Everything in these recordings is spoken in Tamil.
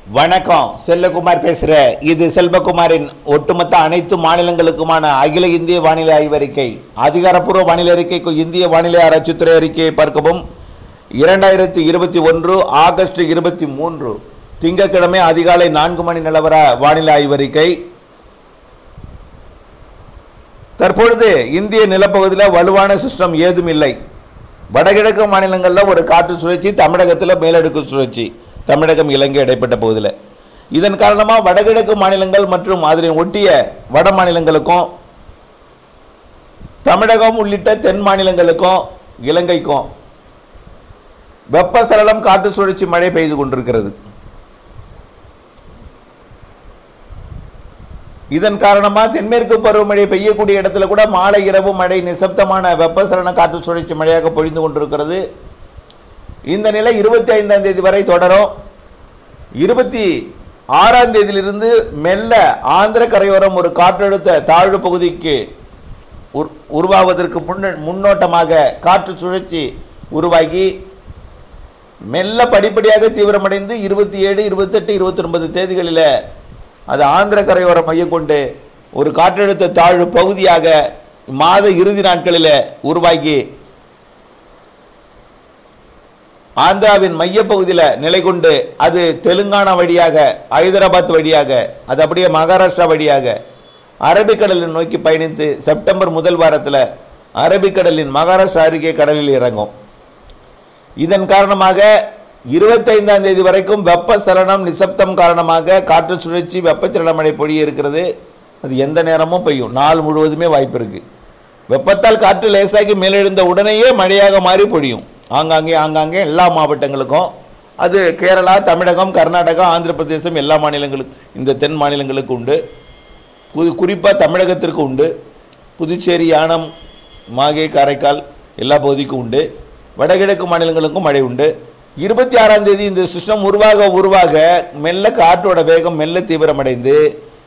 வணக்கம் செல்லகுமார் பேசுகிறேன் இது செல்வகுமாரின் ஒட்டுமொத்த அனைத்து மாநிலங்களுக்குமான அகில இந்திய வானிலை ஆய்வறிக்கை அதிகாரப்பூர்வ வானிலை அறிக்கைக்கு இந்திய வானிலை ஆராய்ச்சித்துறை அறிக்கையை பார்க்கவும் இரண்டாயிரத்தி இருபத்தி ஒன்று ஆகஸ்ட் இருபத்தி மூன்று திங்கட்கிழமை அதிகாலை நான்கு மணி நிலவர வானிலை ஆய்வறிக்கை தற்பொழுது இந்திய நிலப்பகுதியில் வலுவான சிஸ்டம் ஏதும் இல்லை வடகிழக்கு மாநிலங்களில் ஒரு காற்று சுழற்சி தமிழகத்தில் மேலடுக்கு சுழற்சி தமிழகம் இலங்கை இடைப்பட்ட பகுதியில் இதன் காரணமாக வடகிழக்கு மாநிலங்கள் மற்றும் அதனை ஒட்டிய வட மாநிலங்களுக்கும் தமிழகம் உள்ளிட்ட தென் மாநிலங்களுக்கும் இலங்கைக்கும் வெப்பசலனம் காற்று சுழற்சி மழை பெய்து கொண்டிருக்கிறது இதன் காரணமாக தென்மேற்கு பருவமழை பெய்யக்கூடிய இடத்துல கூட மாலை இரவு மழை நிசப்தமான வெப்பசலன காற்று சுழற்சி மழையாக பொழிந்து கொண்டிருக்கிறது இந்த நிலை இருபத்தி ஐந்தாம் தேதி வரை தொடரும் இருபத்தி ஆறாம் தேதியிலிருந்து மெல்ல ஆந்திர கரையோரம் ஒரு காற்றழுத்த தாழ்வு பகுதிக்கு உர் உருவாவதற்கு முன்ன முன்னோட்டமாக காற்று சுழற்சி உருவாகி மெல்ல படிப்படியாக தீவிரமடைந்து இருபத்தி ஏழு இருபத்தெட்டு இருபத்தொன்பது தேதிகளில் அது ஆந்திர கரையோரம் மையம் கொண்டு ஒரு காற்றழுத்த தாழ்வு பகுதியாக மாத இறுதி நாட்களில் உருவாகி ஆந்திராவின் மையப்பகுதியில் நிலை கொண்டு அது தெலுங்கானா வழியாக ஹைதராபாத் வழியாக அது அப்படியே மகாராஷ்டிரா வழியாக அரபிக்கடலை நோக்கி பயணித்து செப்டம்பர் முதல் வாரத்தில் அரபிக்கடலின் மகாராஷ்டிரா அருகே கடலில் இறங்கும் இதன் காரணமாக இருபத்தைந்தாம் தேதி வரைக்கும் வெப்பசலனம் நிசப்தம் காரணமாக காற்று சுழற்சி வெப்பச்சலன மழை பொழிய இருக்கிறது அது எந்த நேரமும் பெய்யும் நாள் முழுவதுமே வாய்ப்பு இருக்குது வெப்பத்தால் காற்று லேசாகி மேலெழுந்த உடனேயே மழையாக மாறி பொழியும் ஆங்காங்கே ஆங்காங்கே எல்லா மாவட்டங்களுக்கும் அது கேரளா தமிழகம் கர்நாடகா ஆந்திர பிரதேசம் எல்லா மாநிலங்களுக்கும் இந்த தென் மாநிலங்களுக்கு உண்டு புது குறிப்பாக தமிழகத்திற்கு உண்டு புதுச்சேரி யானம் மாகே காரைக்கால் எல்லா பகுதிக்கும் உண்டு வடகிழக்கு மாநிலங்களுக்கும் மழை உண்டு இருபத்தி ஆறாம் தேதி இந்த சிஸ்டம் உருவாக உருவாக மெல்ல காற்றோட வேகம் மெல்ல தீவிரமடைந்து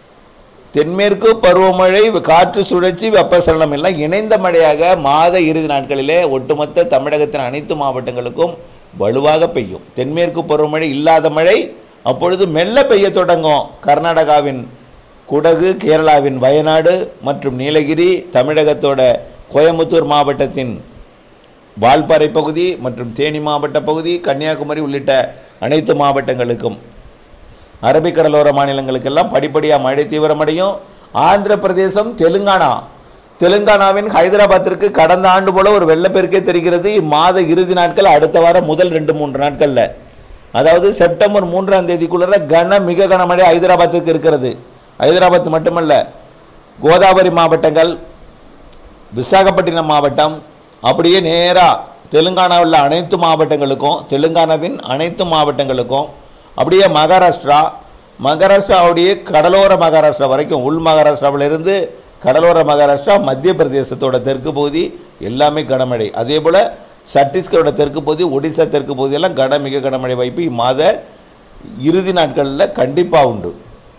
தென்மேற்கு பருவமழை காற்று சுழற்சி வெப்பசலனம் எல்லாம் இணைந்த மழையாக மாத இறுதி நாட்களிலே ஒட்டுமொத்த தமிழகத்தின் அனைத்து மாவட்டங்களுக்கும் வலுவாக பெய்யும் தென்மேற்கு பருவமழை இல்லாத மழை அப்பொழுது மெல்ல பெய்ய தொடங்கும் கர்நாடகாவின் குடகு கேரளாவின் வயநாடு மற்றும் நீலகிரி தமிழகத்தோட கோயம்புத்தூர் மாவட்டத்தின் வால்பாறை பகுதி மற்றும் தேனி மாவட்ட பகுதி கன்னியாகுமரி உள்ளிட்ட அனைத்து மாவட்டங்களுக்கும் அரபிக்கடலோர மாநிலங்களுக்கெல்லாம் படிப்படியாக மழை தீவிரமடையும் ஆந்திர பிரதேசம் தெலுங்கானா தெலுங்கானாவின் ஹைதராபாத்திற்கு கடந்த ஆண்டு போல ஒரு வெள்ளப்பெருக்கே தெரிகிறது இம்மாத இறுதி நாட்கள் அடுத்த வாரம் முதல் ரெண்டு மூன்று நாட்களில் அதாவது செப்டம்பர் மூன்றாம் தேதிக்குள்ள கன மிக கனமழை ஹைதராபாத்துக்கு இருக்கிறது ஹைதராபாத் மட்டுமல்ல கோதாவரி மாவட்டங்கள் விசாகப்பட்டினம் மாவட்டம் அப்படியே நேராக தெலுங்கானாவில் அனைத்து மாவட்டங்களுக்கும் தெலுங்கானாவின் அனைத்து மாவட்டங்களுக்கும் அப்படியே மகாராஷ்டிரா மகாராஷ்டிராவுடைய கடலோர மகாராஷ்டிரா வரைக்கும் உள் மகாராஷ்டிராவிலிருந்து கடலோர மகாராஷ்டிரா மத்திய பிரதேசத்தோட தெற்கு பகுதி எல்லாமே கனமழை அதே போல் சத்தீஸ்கரோட தெற்கு பகுதி ஒடிசா தெற்கு பகுதியெல்லாம் கன மிக கனமழை வாய்ப்பு இம்மாத இறுதி நாட்களில் கண்டிப்பாக உண்டு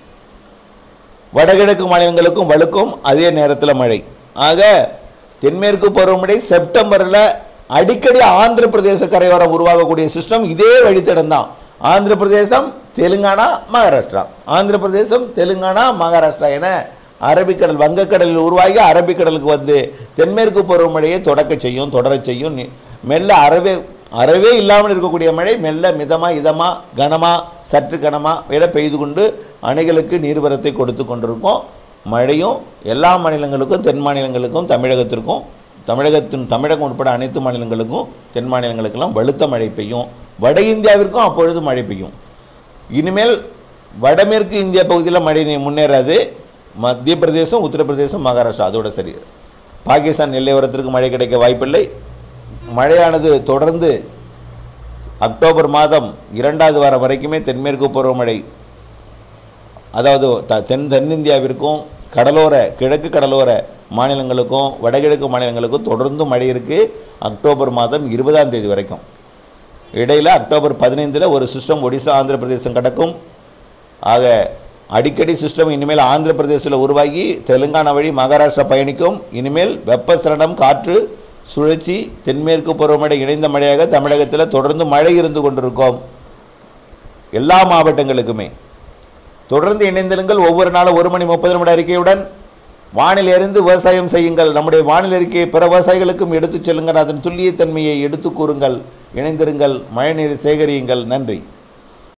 வடகிழக்கு மாநிலங்களுக்கும் வலுக்கும் அதே நேரத்தில் மழை ஆக தென்மேற்கு பருவமழை செப்டம்பரில் அடிக்கடி ஆந்திர பிரதேச கரையோரம் உருவாகக்கூடிய சிஸ்டம் இதே வழித்தடம் தான் ஆந்திர பிரதேசம் தெலுங்கானா மகாராஷ்டிரா ஆந்திர பிரதேசம் தெலுங்கானா மகாராஷ்டிரா என அரபிக்கடல் வங்கக்கடலில் உருவாகி அரபிக்கடலுக்கு வந்து தென்மேற்கு பருவமழையை தொடக்க செய்யும் தொடரச் செய்யும் நி- மெல்ல அறவே அறவே இல்லாமல் இருக்கக்கூடிய மழை மெல்ல மிதமாக இதமாக கனமாக சற்று கனமாக விட பெய்து கொண்டு அணைகளுக்கு நீர்வரத்தை கொடுத்து கொண்டிருக்கும் மழையும் எல்லா மாநிலங்களுக்கும் தென் மாநிலங்களுக்கும் தமிழகத்திற்கும் தமிழகத்தின் தமிழகம் உட்பட அனைத்து மாநிலங்களுக்கும் தென் மாநிலங்களுக்கெல்லாம் வலுத்த மழை பெய்யும் வட இந்தியாவிற்கும் அப்பொழுது மழை பெய்யும் இனிமேல் வடமேற்கு இந்திய பகுதியில் மழை நீ- முன்னேறாது மத்திய பிரதேசம் உத்தரப்பிரதேசம் மகாராஷ்டிரா அதோட சரி பாகிஸ்தான் எல்லையோரத்திற்கு மழை கிடைக்க வாய்ப்பில்லை மழையானது தொடர்ந்து அக்டோபர் மாதம் இரண்டாவது வாரம் வரைக்குமே தென்மேற்கு பருவமழை அதாவது த தென் தென்னிந்தியாவிற்கும் கடலோர கிழக்கு கடலோர மாநிலங்களுக்கும் வடகிழக்கு மாநிலங்களுக்கும் தொடர்ந்து மழை இருக்குது அக்டோபர் மாதம் இருபதாம் தேதி வரைக்கும் இடையில் அக்டோபர் பதினைந்தில் ஒரு சிஸ்டம் ஒடிசா ஆந்திர பிரதேசம் கடக்கும் ஆக அடிக்கடி சிஸ்டம் இனிமேல் ஆந்திர பிரதேசத்தில் உருவாகி தெலுங்கானா வழி மகாராஷ்டிரா பயணிக்கும் இனிமேல் வெப்பசலனம் காற்று சுழற்சி தென்மேற்கு பருவமழை இணைந்த மழையாக தமிழகத்தில் தொடர்ந்து மழை இருந்து கொண்டிருக்கும் எல்லா மாவட்டங்களுக்குமே தொடர்ந்து இணைந்திருங்கள் ஒவ்வொரு நாளும் ஒரு மணி முப்பது நிமிட அறிக்கையுடன் வானில் இருந்து விவசாயம் செய்யுங்கள் நம்முடைய வானில் அறிக்கையை பிற விவசாயிகளுக்கும் எடுத்துச் செல்லுங்கள் அதன் துல்லியத்தன்மையை எடுத்து கூறுங்கள் இணைந்திருங்கள் மழைநீர் சேகரியுங்கள் நன்றி